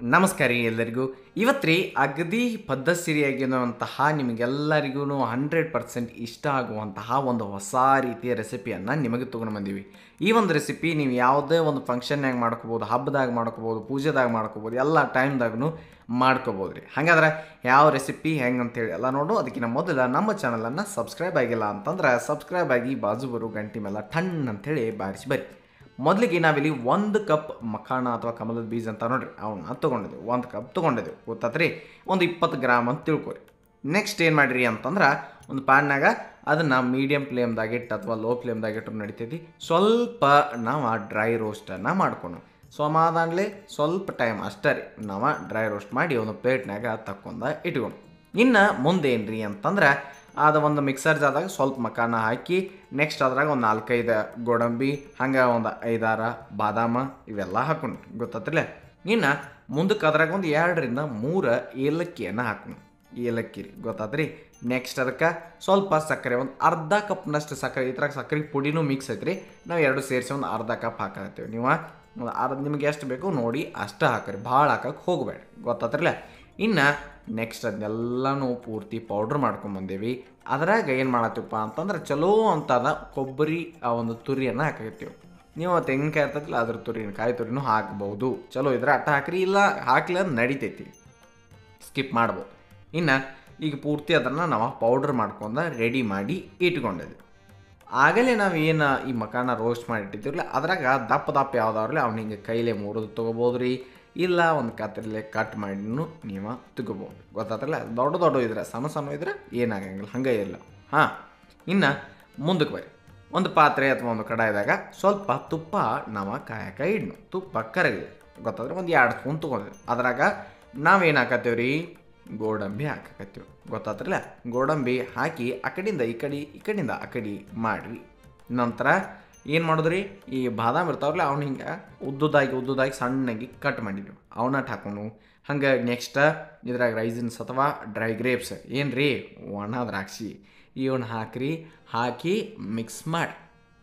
ನಮಸ್ಕಾರ ರೀ ಎಲ್ಲರಿಗೂ ಇವತ್ತು ರೀ ಅಗದಿ ಪದ್ಧತಿಯಾಗಿರುವಂತಹ ನಿಮಗೆಲ್ಲರಿಗೂ ಹಂಡ್ರೆಡ್ ಪರ್ಸೆಂಟ್ ಇಷ್ಟ ಆಗುವಂತಹ ಒಂದು ಹೊಸ ರೀತಿಯ ರೆಸಿಪಿಯನ್ನು ನಿಮಗೆ ತೊಗೊಂಡು ಬಂದೀವಿ ಈ ಒಂದು ರೆಸಿಪಿ ನೀವು ಯಾವುದೇ ಒಂದು ಫಂಕ್ಷನ್ಯಾಗ ಮಾಡ್ಕೋಬೋದು ಹಬ್ಬದಾಗ ಮಾಡ್ಕೋಬೋದು ಪೂಜೆದಾಗ ಮಾಡ್ಕೋಬೋದು ಎಲ್ಲ ಟೈಮ್ದಾಗೂ ಮಾಡ್ಕೋಬೋದು ರೀ ಹಾಗಾದ್ರೆ ಯಾವ ರೆಸಿಪಿ ಹೆಂಗೆ ಅಂತೇಳಿ ಎಲ್ಲ ನೋಡು ಅದಕ್ಕಿಂತ ಮೊದಲ ನಮ್ಮ ಚಾನಲನ್ನು ಸಬ್ಸ್ಕ್ರೈಬ್ ಆಗಿಲ್ಲ ಅಂತಂದ್ರೆ ಸಬ್ಸ್ಕ್ರೈಬ್ ಆಗಿ ಬಾಜು ಬರೋ ಗಂಟೆ ಮೇಲೆ ಟಣ್ ಅಂತೇಳಿ ಬಾರಿಸಿ ಬರ್ರಿ ಮೊದಲಿಗೆ ನಾವಿಲ್ಲಿ ಒಂದು ಕಪ್ ಮಖಾಣ ಅಥವಾ ಕಮಲದ ಬೀಜ ಅಂತ ನೋಡ್ರಿ ಅವನ್ನ ತೊಗೊಂಡಿದ್ದೀವಿ ಒಂದು ಕಪ್ ತೊಗೊಂಡಿದ್ದೀವಿ ಗೊತ್ತಾತ್ರಿ ಒಂದು ಇಪ್ಪತ್ತು ಗ್ರಾಮ್ ಅಂತ ತಿಳ್ಕೊರಿ ನೆಕ್ಸ್ಟ್ ಏನು ಮಾಡಿರಿ ಅಂತಂದ್ರೆ ಒಂದು ಪ್ಯಾನ್ನಾಗ ಅದನ್ನು ಮೀಡಿಯಮ್ ಫ್ಲೇಮ್ದಾಗ ಇಟ್ಟು ಅಥವಾ ಲೋ ಫ್ಲೇಮ್ದಾಗ ಇಟ್ಟು ನಡಿತೈತಿ ಸ್ವಲ್ಪ ನಾವು ಡ್ರೈ ರೋಸ್ಟನ್ನು ಮಾಡ್ಕೊಂಡು ಸಮಾಧಾನಲೆ ಸ್ವಲ್ಪ ಟೈಮ್ ಅಷ್ಟೇ ರೀ ನಾವು ಡ್ರೈ ರೋಸ್ಟ್ ಮಾಡಿ ಒಂದು ಪ್ಲೇಟ್ನಾಗ ತಕ್ಕೊಂಡ ಇಟ್ಕೊಂಡು ಇನ್ನು ಮುಂದೆ ಏನು ರೀ ಅಂತಂದ್ರೆ ಅದು ಒಂದು ಮಿಕ್ಸರ್ ಜಾರ್ದಾಗ ಸ್ವಲ್ಪ ಮಕಾನ ಹಾಕಿ ನೆಕ್ಸ್ಟ್ ಅದ್ರಾಗ ಒಂದು ನಾಲ್ಕೈದು ಗೋಡಂಬಿ ಹಂಗೆ ಒಂದು ಐದಾರ ಬಾದಾಮ ಇವೆಲ್ಲ ಹಾಕೊಂಡು ಗೊತ್ತಾತ್ರಲ್ಲ ಇನ್ನು ಮುಂದಕ್ಕೆ ಅದ್ರಾಗ ಒಂದು ಎರಡರಿಂದ ಮೂರು ಏಲಕ್ಕಿಯನ್ನು ಹಾಕೊಂಡು ಏಲಕ್ಕಿ ರೀ ಗೊತ್ತಾತ್ರಿ ನೆಕ್ಸ್ಟ್ ಅದಕ್ಕೆ ಸ್ವಲ್ಪ ಸಕ್ಕರೆ ಒಂದು ಅರ್ಧ ಕಪ್ನಷ್ಟು ಸಕ್ಕರೆ ಇದ್ರಾಗ ಸಕ್ಕರೆ ಪುಡಿನೂ ಮಿಕ್ಸ್ ಐತ್ರಿ ನಾವು ಎರಡು ಸೇರಿಸಿ ಒಂದು ಅರ್ಧ ಕಪ್ ಹಾಕತ್ತೀವಿ ನೀವು ಒಂದು ಅರ್ಧ ನಿಮ್ಗೆ ಎಷ್ಟು ಬೇಕು ನೋಡಿ ಅಷ್ಟು ಹಾಕ್ರಿ ಭಾಳ ಹಾಕಕ್ಕೆ ಹೋಗಬೇಡಿ ಗೊತ್ತಾತ್ರಲ್ಲ ಇನ್ನು ನೆಕ್ಸ್ಟ್ ಅದನ್ನೆಲ್ಲನೂ ಪೂರ್ತಿ ಪೌಡ್ರ್ ಮಾಡ್ಕೊಂಬಂದೇವಿ ಅದ್ರಾಗ ಏನು ಮಾಡತ್ತೀವಪ್ಪ ಅಂತಂದ್ರೆ ಚಲೋ ಅಂತದ ಕೊಬ್ಬರಿ ಆ ಒಂದು ತುರಿಯನ್ನು ಹಾಕತ್ತೀವಿ ನೀವು ತೆಂಗಿನಕಾಯಿ ಇರ್ತೈತಿಲ್ಲ ಅದ್ರ ತುರಿನ ಕಾಯಿ ತುರಿನೂ ಹಾಕ್ಬೋದು ಚಲೋ ಇದ್ರೆ ಅಟ್ಟ ಹಾಕ್ರಿ ಇಲ್ಲ ಹಾಕ್ಲಿ ಅದು ನಡಿತೈತಿ ಸ್ಕಿಪ್ ಮಾಡ್ಬೋದು ಇನ್ನು ಈಗ ಪೂರ್ತಿ ಅದನ್ನು ನಾವು ಪೌಡ್ರ್ ಮಾಡ್ಕೊಂಡು ರೆಡಿ ಮಾಡಿ ಇಟ್ಕೊಂಡಿದ್ವಿ ಆಗಲೇ ನಾವು ಏನು ಈ ಮಕಾನ ರೋಸ್ಟ್ ಮಾಡಿ ಇಟ್ಟಿದ್ದೀವಲ್ಲ ಅದ್ರಾಗ ದಪ್ಪ ದಪ್ಪ ಯಾವ್ದಾವ್ರಲ್ಲ ಅವ್ನು ಹಿಂಗೆ ಕೈಲೇ ಮುರಿದು ತೊಗೋಬೋದು ರೀ ಇಲ್ಲ ಒಂದು ಕತ್ತರಿಲೆ ಕಟ್ ಮಾಡಿನೂ ನೀವು ತಗೋಬೋದು ಗೊತ್ತಾತ್ರಲ್ಲ ದೊಡ್ಡ ದೊಡ್ಡ ಇದ್ರೆ ಸಣ್ಣ ಸಣ್ಣ ಇದ್ರೆ ಏನಾಗಂಗಿಲ್ಲ ಹಂಗೆ ಇಲ್ಲ ಹಾಂ ಇನ್ನು ಮುಂದಕ್ಕೆ ಬರ್ರಿ ಒಂದು ಪಾತ್ರೆ ಅಥವಾ ಒಂದು ಕಡಾಯಿದಾಗ ಸ್ವಲ್ಪ ತುಪ್ಪ ನಾವು ಕಾಯಕ ಇಡ್ನು ತುಪ್ಪ ಕರಗಿದೆ ಗೊತ್ತಾದ್ರೆ ಒಂದು ಎರಡು ಸ್ಪೂನ್ ತೊಗೊಂಡ್ರಿ ಅದ್ರಾಗ ನಾವೇನು ಹಾಕತ್ತೀವಿ ರೀ ಗೋಡಂಬಿ ಹಾಕಕತ್ತೀವಿ ಗೊತ್ತಾತ್ರಲ್ಲ ಗೋಡಂಬಿ ಹಾಕಿ ಆ ಕಡೆಯಿಂದ ಈ ಕಡೆ ಈ ಕಡೆಯಿಂದ ಆ ಕಡೆ ಮಾಡಿರಿ ನಂತರ ಏನು ಮಾಡಿದ್ರಿ ಈ ಬಾದಾಮ್ ಇರ್ತಾವಲ್ಲ ಅವ್ನು ಹಿಂಗೆ ಉದ್ದುದಾಗಿ ಉದ್ದುದಾಗಿ ಸಣ್ಣಗೆ ಕಟ್ ಮಾಡಿದ್ವಿ ಅವನ್ನ ಹಾಕೊಂಡು ಹಂಗೆ ನೆಕ್ಸ್ಟ್ ಇದ್ರಾಗ ರೈಸಿನ್ಸ್ ಅಥವಾ ಡ್ರೈ ಗ್ರೇಪ್ಸ್ ಏನು ರೀ ಒಣ ದ್ರಾಕ್ಷಿ ಇವನ್ನ ಹಾಕ್ರಿ ಹಾಕಿ ಮಿಕ್ಸ್ ಮಾಡಿ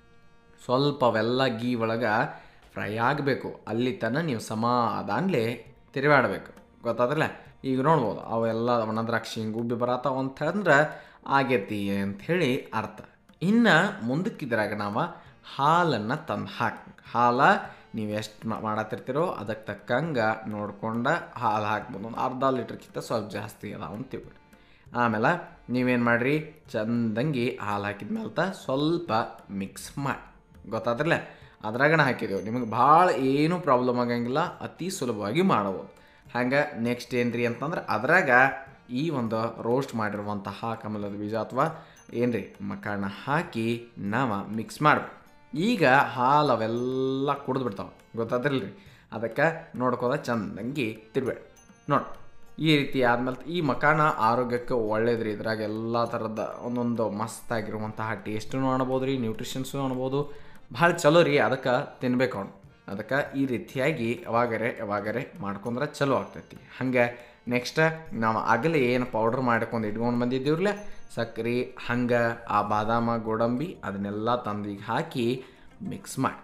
ಸ್ವಲ್ಪ ಅವೆಲ್ಲ ಗೀ ಒಳಗೆ ಫ್ರೈ ಆಗಬೇಕು ಅಲ್ಲಿ ತನಕ ನೀವು ಸಮಾಧಾನ್ಲೆ ತಿರುಗಾಡಬೇಕು ಗೊತ್ತಾದ್ರಲ್ಲ ಈಗ ನೋಡ್ಬೋದು ಅವೆಲ್ಲ ಒಣ ದ್ರಾಕ್ಷಿ ಹಿಂಗೆ ಉಬ್ಬಿ ಬರತ್ತಾವ ಅಂತಂದ್ರೆ ಆಗೈತಿ ಅಂಥೇಳಿ ಅರ್ಥ ಇನ್ನು ಮುಂದಕ್ಕಿದ್ರಾಗ ನಾವು ಹಾಲನ್ನು ತಂದು ಹಾಕಿ ಹಾಲು ನೀವು ಎಷ್ಟು ಮಾಡತ್ತಿರ್ತೀರೋ ಅದಕ್ಕೆ ತಕ್ಕಂಗೆ ನೋಡ್ಕೊಂಡು ಹಾಲು ಹಾಕ್ಬೋದು ಒಂದು ಅರ್ಧ ಲೀಟ್ರ್ಗಿಂತ ಸ್ವಲ್ಪ ಜಾಸ್ತಿ ಅದಾವ ಅಂತ ತಿಳ್ಬಿಡಿ ಆಮೇಲೆ ನೀವೇನು ಮಾಡಿರಿ ಚಂದಂಗಿ ಹಾಲು ಹಾಕಿದ ಮೇಲೆ ಸ್ವಲ್ಪ ಮಿಕ್ಸ್ ಮಾಡಿ ಗೊತ್ತಾದ್ರಲ್ಲ ಅದ್ರಾಗನ ಹಾಕಿದೆವು ನಿಮಗೆ ಭಾಳ ಏನೂ ಪ್ರಾಬ್ಲಮ್ ಆಗಂಗಿಲ್ಲ ಅತಿ ಸುಲಭವಾಗಿ ಮಾಡಬಹುದು ಹಂಗೆ ನೆಕ್ಸ್ಟ್ ಏನು ರೀ ಅಂತಂದ್ರೆ ಅದ್ರಾಗ ಈ ಒಂದು ರೋಸ್ಟ್ ಮಾಡಿರುವಂತಹ ಕಮಲದ ಬೀಜ ಅಥವಾ ಏನು ರೀ ಮಕಾಣ ಹಾಕಿ ನಾವು ಮಿಕ್ಸ್ ಮಾಡ್ಬೇಕು ಈಗ ಹಾಲು ಅವೆಲ್ಲ ಕುಡಿದು ಬಿಡ್ತಾವೆ ಗೊತ್ತಾದ್ರಲ್ಲ ರೀ ಅದಕ್ಕೆ ನೋಡ್ಕೋದ ಚಂದಂಗಿ ತಿರ್ಬೇಡಿ ನೋಡಿ ಈ ರೀತಿ ಆದ್ಮೇಲೆ ಈ ಮಕಾನ ಆರೋಗ್ಯಕ್ಕೆ ಒಳ್ಳೇದ್ರಿ ಇದ್ರಾಗ ಎಲ್ಲ ಥರದ ಒಂದೊಂದು ಮಸ್ತಾಗಿರುವಂತಹ ಟೇಸ್ಟೂ ಅನ್ಬೋದು ರೀ ನ್ಯೂಟ್ರಿಷನ್ಸು ಅನ್ಬೋದು ಭಾಳ ಚಲೋ ರೀ ಅದಕ್ಕೆ ತಿನ್ಬೇಕು ಅವ್ನು ಅದಕ್ಕೆ ಈ ರೀತಿಯಾಗಿ ಯಾವಾಗರೆ ಯಾವಾಗರೆ ಮಾಡ್ಕೊಂಡ್ರೆ ಚಲೋ ಆಗ್ತೈತಿ ಹಂಗೆ ನೆಕ್ಸ್ಟ್ ನಾವು ಆಗಲೇ ಏನು ಪೌಡ್ರ್ ಮಾಡ್ಕೊಂಡು ಇಟ್ಕೊಂಡು ಬಂದಿದ್ದೀವ್ರಲ್ಲ ಸಕ್ಕರೆ ಹಂಗೆ ಆ ಬಾದಾಮ ಗೋಡಂಬಿ ಅದನ್ನೆಲ್ಲ ತಂದಿಗೆ ಹಾಕಿ ಮಿಕ್ಸ್ ಮಾಡಿ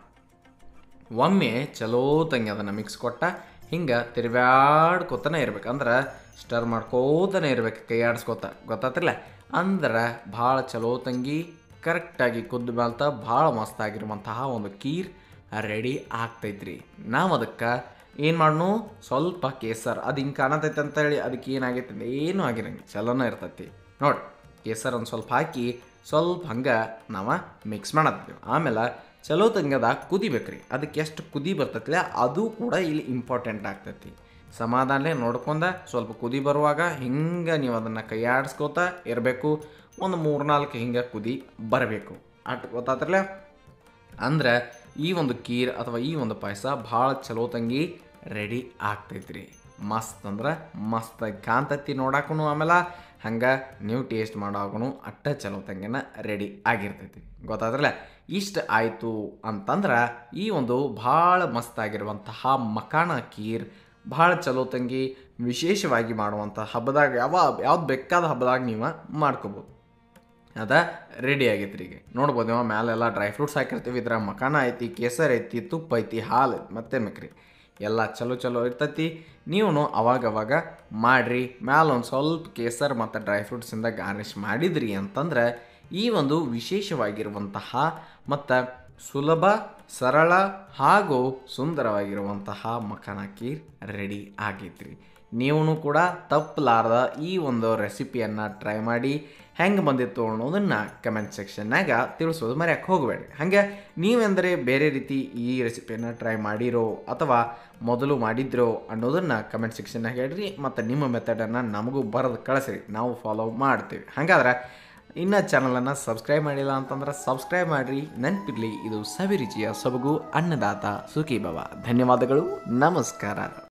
ಒಮ್ಮೆ ಚಲೋ ತಂಗಿ ಅದನ್ನು ಮಿಕ್ಸ್ ಕೊಟ್ಟ ಹಿಂಗೆ ತಿರ್ಬ್ಯಾಡ್ಕೋತಾನೆ ಇರ್ಬೇಕು ಅಂದ್ರೆ ಸ್ಟರ್ ಮಾಡ್ಕೋತಾನೆ ಇರ್ಬೇಕು ಕೈ ಆಡಿಸ್ಕೋತ ಗೊತ್ತಾತಿಲ್ಲ ಅಂದ್ರೆ ಭಾಳ ಚಲೋ ತಂಗಿ ಕರೆಕ್ಟಾಗಿ ಕುದ್ದು ಮೇಲ್ತ ಭಾಳ ಮಸ್ತಾಗಿರುವಂತಹ ಒಂದು ಕೀರ್ ರೆಡಿ ಆಗ್ತೈತ್ರಿ ನಾವು ಅದಕ್ಕೆ ಏನು ಮಾಡ್ನು ಸ್ವಲ್ಪ ಕೇಸರ್ ಅದು ಹಿಂಗೆ ಕಾಣತೈತೆ ಅಂತ ಹೇಳಿ ಅದಕ್ಕೆ ಏನಾಗೈತೆ ಅಂದ್ರೆ ಏನೂ ಆಗಿರಂಗಿಲ್ಲ ಚಲೋನ ಇರ್ತೈತಿ ನೋಡಿ ಕೇಸರ್ ಒಂದು ಸ್ವಲ್ಪ ಹಾಕಿ ಸ್ವಲ್ಪ ಹಂಗೆ ನಾವು ಮಿಕ್ಸ್ ಮಾಡತ್ತೀವಿ ಆಮೇಲೆ ಚಲೋ ತಂಗದ ಕುದಿಬೇಕ್ರಿ ಅದಕ್ಕೆ ಎಷ್ಟು ಕುದಿ ಬರ್ತೈತಿಲ್ಲ ಅದು ಕೂಡ ಇಲ್ಲಿ ಇಂಪಾರ್ಟೆಂಟ್ ಆಗ್ತೈತಿ ಸಮಾಧಾನಲೆ ನೋಡ್ಕೊಂಡ ಸ್ವಲ್ಪ ಕುದಿ ಬರುವಾಗ ಹಿಂಗೆ ನೀವು ಅದನ್ನು ಕೈಯಾಡಿಸ್ಕೋತ ಇರಬೇಕು ಒಂದು ಮೂರ್ನಾಲ್ಕು ಹಿಂಗೆ ಕುದಿ ಬರಬೇಕು ಅಟ್ ಗೊತ್ತಾತ್ರಲ್ಲ ಅಂದ್ರೆ ಈ ಒಂದು ಕೀರ್ ಅಥವಾ ಈ ಒಂದು ಪಾಯಸ ಭಾಳ ಚಲೋ ತಂಗಿ ರೆಡಿ ಆಗ್ತೈತ್ರಿ ಮಸ್ತ್ ಅಂದ್ರೆ ಮಸ್ತಾಗಿ ಕಾಣ್ತೈತಿ ನೋಡಕ್ಕೂ ಆಮೇಲೆ ಹಂಗೆ ನೀವು ಟೇಸ್ಟ್ ಮಾಡೋವಾಗೂ ಅಟ್ಟ ಚಲೋ ತಂಗಿನ ರೆಡಿ ಆಗಿರ್ತೈತಿ ಗೊತ್ತಾದ್ರಲ್ಲ ಇಷ್ಟು ಆಯಿತು ಅಂತಂದ್ರೆ ಈ ಒಂದು ಭಾಳ ಮಸ್ತಾಗಿರುವಂತಹ ಮಕಾಣ ಕೀರ್ ಭಾಳ ಚಲೋ ತಂಗಿ ವಿಶೇಷವಾಗಿ ಮಾಡುವಂಥ ಹಬ್ಬದಾಗ ಯಾವ ಯಾವ್ದು ಬೇಕಾದ ಹಬ್ಬದಾಗ ನೀವು ಮಾಡ್ಕೋಬೋದು ಅದ ರೆಡಿ ಆಗೈತ್ರಿ ಈಗ ನೋಡ್ಬೋದು ನೀವು ಮ್ಯಾಲೆಲ್ಲ ಡ್ರೈ ಫ್ರೂಟ್ಸ್ ಹಾಕಿರ್ತೀವಿ ಇದ್ರಾಗ ಮಕಾನ ಐತಿ ಕೇಸರ್ ಐತಿ ತುಪ್ಪ ಐತಿ ಹಾಲು ಐತಿ ಮತ್ತೆ ಬೇಕ್ರಿ ಎಲ್ಲ ಚಲೋ ಚಲೋ ಇರ್ತೈತಿ ನೀವು ಅವಾಗವಾಗ ಮಾಡಿರಿ ಮ್ಯಾಲ ಒಂದು ಸ್ವಲ್ಪ ಕೇಸರ್ ಮತ್ತು ಡ್ರೈ ಫ್ರೂಟ್ಸಿಂದ ಗಾರ್ನಿಷ್ ಮಾಡಿದ್ರಿ ಅಂತಂದ್ರೆ ಈ ಒಂದು ವಿಶೇಷವಾಗಿರುವಂತಹ ಮತ್ತು ಸುಲಭ ಸರಳ ಹಾಗೂ ಸುಂದರವಾಗಿರುವಂತಹ ಮಖಾನ ಖೀರ್ ರೆಡಿ ಆಗೈತ್ರಿ ನೀವು ಕೂಡ ತಪ್ಪಲಾರ್ದ ಈ ಒಂದು ರೆಸಿಪಿಯನ್ನು ಟ್ರೈ ಮಾಡಿ ಹೆಂಗೆ ಬಂದಿತ್ತು ಅನ್ನೋದನ್ನು ಕಮೆಂಟ್ ಸೆಕ್ಷನ್ನಾಗ ತಿಳಿಸೋದು ಮರ್ಯಾಕೆ ಹೋಗಬೇಡ್ರಿ ಹಾಗೆ ನೀವೆಂದರೆ ಬೇರೆ ರೀತಿ ಈ ರೆಸಿಪಿಯನ್ನು ಟ್ರೈ ಮಾಡಿರೋ ಅಥವಾ ಮೊದಲು ಮಾಡಿದ್ರೋ ಅನ್ನೋದನ್ನು ಕಮೆಂಟ್ ಸೆಕ್ಷನ್ನಾಗ ಹೇಳ್ರಿ ಮತ್ತು ನಿಮ್ಮ ಮೆಥಡನ್ನು ನಮಗೂ ಬರೆದು ಕಳಿಸ್ರಿ ನಾವು ಫಾಲೋ ಮಾಡ್ತೀವಿ ಹಾಗಾದ್ರೆ ಇನ್ನು ಚಾನಲನ್ನು ಸಬ್ಸ್ಕ್ರೈಬ್ ಮಾಡಿಲ್ಲ ಅಂತಂದ್ರೆ ಸಬ್ಸ್ಕ್ರೈಬ್ ಮಾಡಿರಿ ನೆನಪಿರಲಿ ಇದು ಸವಿರುಚಿಯ ಸೊಬಗು ಅನ್ನದಾತ ಸುಖಿ ಭವ ಧನ್ಯವಾದಗಳು ನಮಸ್ಕಾರ